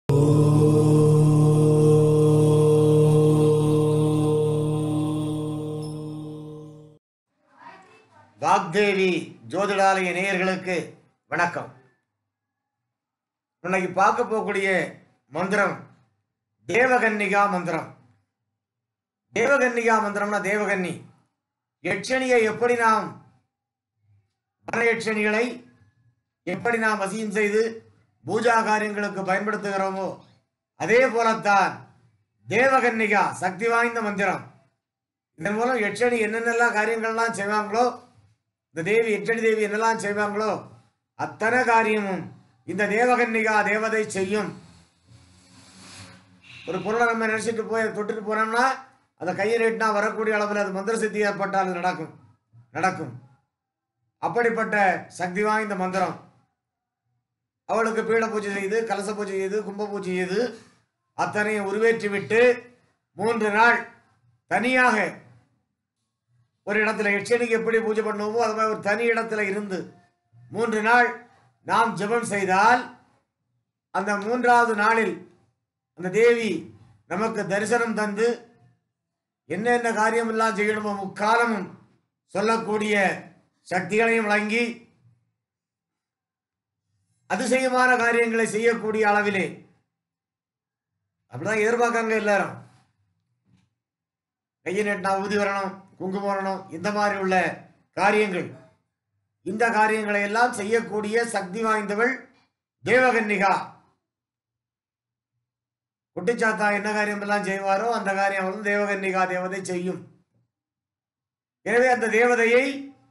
வாக்தேவி ஜோதிடாலய நேயர்களுக்கு வணக்கம் இன்னைக்கு பார்க்க போகக்கூடிய மந்திரம் தேவகன்னிகா மந்திரம் தேவகன்னிகா மந்திரம்னா தேவகன்னி யட்சணியை எப்படி நாம் யட்சணிகளை எப்படி நாம் வசியம் செய்து பூஜா காரியங்களுக்கு பயன்படுத்துகிறோமோ அதே போலத்தான் தேவகன்னிகா சக்தி வாய்ந்த மந்திரம் இதன் மூலம் யட்சணி என்னென்னலாம் காரியங்கள்லாம் செய்வாங்களோ இந்த தேவி யட்சணி தேவி என்னெல்லாம் செய்வாங்களோ அத்தனை காரியமும் இந்த தேவகன்னிகா தேவதை செய்யும் ஒரு பொருளை நம்ம நினைச்சிட்டு போய் தொட்டுட்டு போனோம்னா அதை கையை நீட்டினா வரக்கூடிய அளவில் அது மந்திர சித்தி ஏற்பட்டால் அது நடக்கும் நடக்கும் அப்படிப்பட்ட சக்தி வாய்ந்த மந்திரம் அவளுக்கு பீட பூஜை செய்து கலச பூஜை செய்து கும்ப பூஜை செய்து அத்தனையும் உருவேற்றி விட்டு மூன்று நாள் தனியாக ஒரு இடத்துல யட்சணிக்கு எப்படி பூஜை பண்ணுவோமோ அது மாதிரி ஒரு தனி இடத்துல இருந்து மூன்று நாள் நாம் ஜெபம் செய்தால் அந்த மூன்றாவது நாளில் அந்த தேவி நமக்கு தரிசனம் தந்து என்னென்ன காரியம் எல்லாம் செய்யணுமோ முக்காலமும் சொல்லக்கூடிய சக்திகளையும் வழங்கி அதிசயமான காரியங்களை செய்யக்கூடிய அளவிலே அப்படிதான் எதிர்பார்க்காங்க எல்லாரும் கையை நீட்டினா ஊதி வரணும் குங்குமம் வரணும் இந்த மாதிரி உள்ள காரியங்கள் இந்த காரியங்களை எல்லாம் செய்யக்கூடிய சக்தி வாய்ந்தவள் தேவகன்னிகா குட்டிச்சாத்தா என்ன காரியம் எல்லாம் செய்வாரோ அந்த காரியம் வந்து தேவகன்னிகா தேவதை செய்யும் எனவே அந்த தேவதையை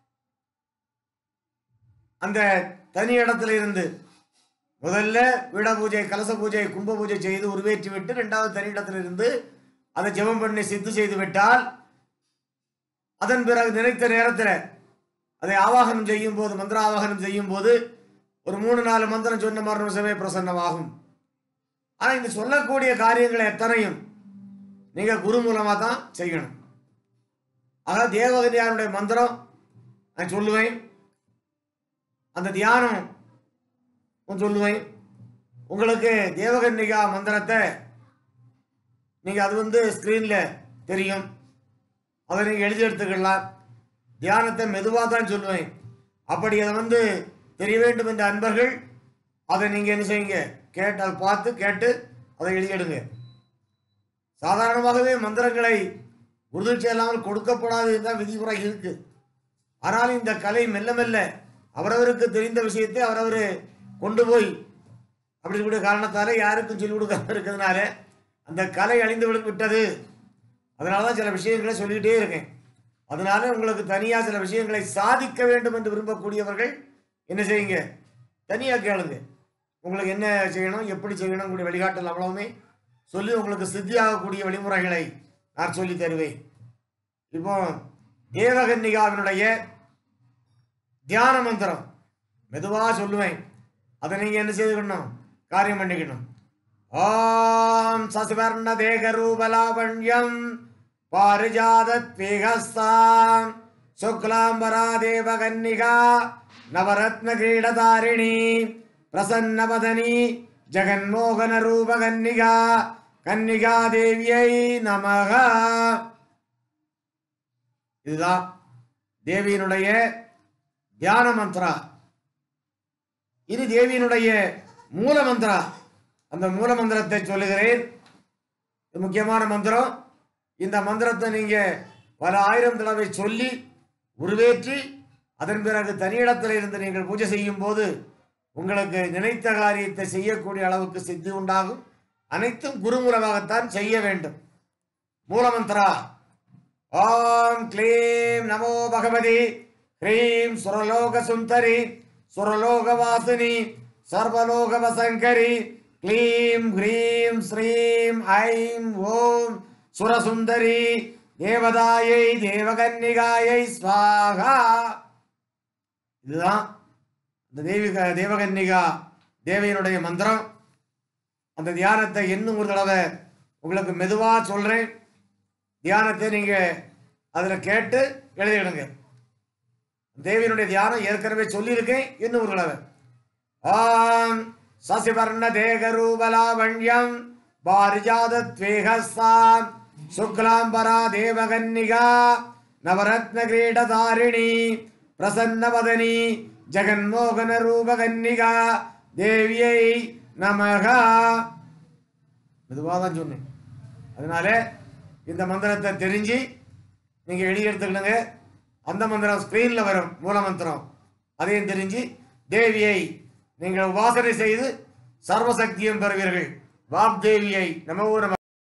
அந்த தனி இடத்துல இருந்து முதல்ல வீட பூஜை கலச பூஜை கும்ப பூஜை செய்து உருவேற்றி விட்டு இரண்டாவது தனி இடத்துல இருந்து அதை ஜெபம் பண்ணி சித்து செய்து விட்டால் அதன் பிறகு நினைத்த நேரத்தில் அதை ஆவாகனம் செய்யும் போது மந்திர ஆவாகனம் செய்யும் போது ஒரு மூணு நாலு மந்திரம் சொன்ன மரணமே பிரசன்னமாகும் ஆனால் இந்த சொல்லக்கூடிய காரியங்களை எத்தனையும் நீங்க குரு மூலமா தான் செய்யணும் ஆக தேவகன்யாருடைய மந்திரம் நான் சொல்லுவேன் அந்த தியானம் நான் சொல்லுவேன் உங்களுக்கு தேவகன்னிகா மந்திரத்தை நீங்கள் அது வந்து ஸ்க்ரீனில் தெரியும் அதை நீங்கள் எழுதி எடுத்துக்கலாம் தியானத்தை மெதுவாக தான் சொல்லுவேன் அப்படி அதை வந்து தெரிய வேண்டும் என்ற அன்பர்கள் அதை நீங்கள் என்ன செய்யுங்க கேட்டு அதை பார்த்து கேட்டு அதை எழுதிடுங்க சாதாரணமாகவே மந்திரங்களை உறுதிச்சு இல்லாமல் கொடுக்கப்படாது தான் விதிமுறை இருக்கு ஆனால் இந்த கலை மெல்ல மெல்ல அவரவருக்கு தெரிந்த விஷயத்தை அவரவர் கொண்டு போய் அப்படி இருக்கக்கூடிய காரணத்தால யாருக்கும் சொல்லிக் கொடுக்காம இருக்கிறதுனால அந்த கலை அழிந்து விடு- விட்டது அதனால தான் சில விஷயங்களை சொல்லிக்கிட்டே இருக்கேன் அதனால உங்களுக்கு தனியாக சில விஷயங்களை சாதிக்க வேண்டும் என்று விரும்பக்கூடியவர்கள் என்ன செய்யுங்க தனியாக கேளுங்க உங்களுக்கு என்ன செய்யணும் எப்படி செய்யணும் கூடிய வழிகாட்டல் அவ்வளவுமே சொல்லி உங்களுக்கு சித்தியாகக்கூடிய வழிமுறைகளை நான் சொல்லி தருவேன் இப்போ தேவகன்னிகாவினுடைய தியான மந்திரம் மெதுவாக சொல்லுவேன் அதை நீங்கள் என்ன செய்துக்கணும் காரியம் பண்ணிக்கணும் ஓம் சசிவர்ண தேக ரூபலாவண்யம் பாரிஜாதத்வேகஸ்தாம் சுக்லாம்பரா தேவகன்னிகா நவரத்ன கிரீடதாரிணி பிரசன்னபதனி ஜெகன்மோகன ரூபகன்னிகா கன்னிகா தேவியை நமக இதுதான் தேவியினுடைய தியான மந்திரா இது தேவியினுடைய மூல மந்திரா அந்த மூல மந்திரத்தை சொல்லுகிறேன் இது முக்கியமான மந்திரம் இந்த மந்திரத்தை நீங்க பல ஆயிரம் தடவை சொல்லி உருவேற்றி அதன் பிறகு தனியிடத்தில் இருந்து நீங்கள் பூஜை செய்யும் போது உங்களுக்கு நினைத்த காரியத்தை செய்யக்கூடிய அளவுக்கு சித்தி உண்டாகும் அனைத்தும் குருமூலமாகத்தான் செய்ய வேண்டும் மூலமந்திரா ஓம் க்ளீம் நமோ பகவதி ஹ்ரீம் சுரலோக சுந்தரி சுரலோக வாசினி சர்வலோக வசங்கரி க்ளீம் ஹ்ரீம் ஸ்ரீம் ஐம் ஓம் சுரசுந்தரி தேவதாயை தேவகன்னிகாயை ஸ்வாகா இதுதான் இந்த தேவிக தேவகன்னிகா தேவியினுடைய மந்திரம் அந்த தியானத்தை இன்னும் ஒரு தடவை உங்களுக்கு மெதுவாக சொல்கிறேன் தியானத்தை நீங்கள் அதில் கேட்டு எழுதிடுங்க தேவியினுடைய தியானம் ஏற்கனவே சொல்லியிருக்கேன் இன்னும் ஒரு தடவை ஆம் சசிவர்ண தேகரூபலாவண்யம் பாரிஜாதத்வேகஸ்தாம் சுக்லாம்பரா தேவகன்னிகா நவரத்ன கிரீடதாரிணி பிரசன்னவதனி ஜெகன்மோகன ரூபகன்னிகா தேவியை நமகா மெதுவாக தான் சொன்னேன் அதனால இந்த மந்திரத்தை தெரிஞ்சு நீங்கள் எழுதி எடுத்துக்கணுங்க அந்த மந்திரம் ஸ்க்ரீனில் வரும் மூல மந்திரம் அதையும் தெரிஞ்சு தேவியை நீங்கள் உபாசனை செய்து சர்வசக்தியும் பெறுவீர்கள் வாக்தேவியை நம நம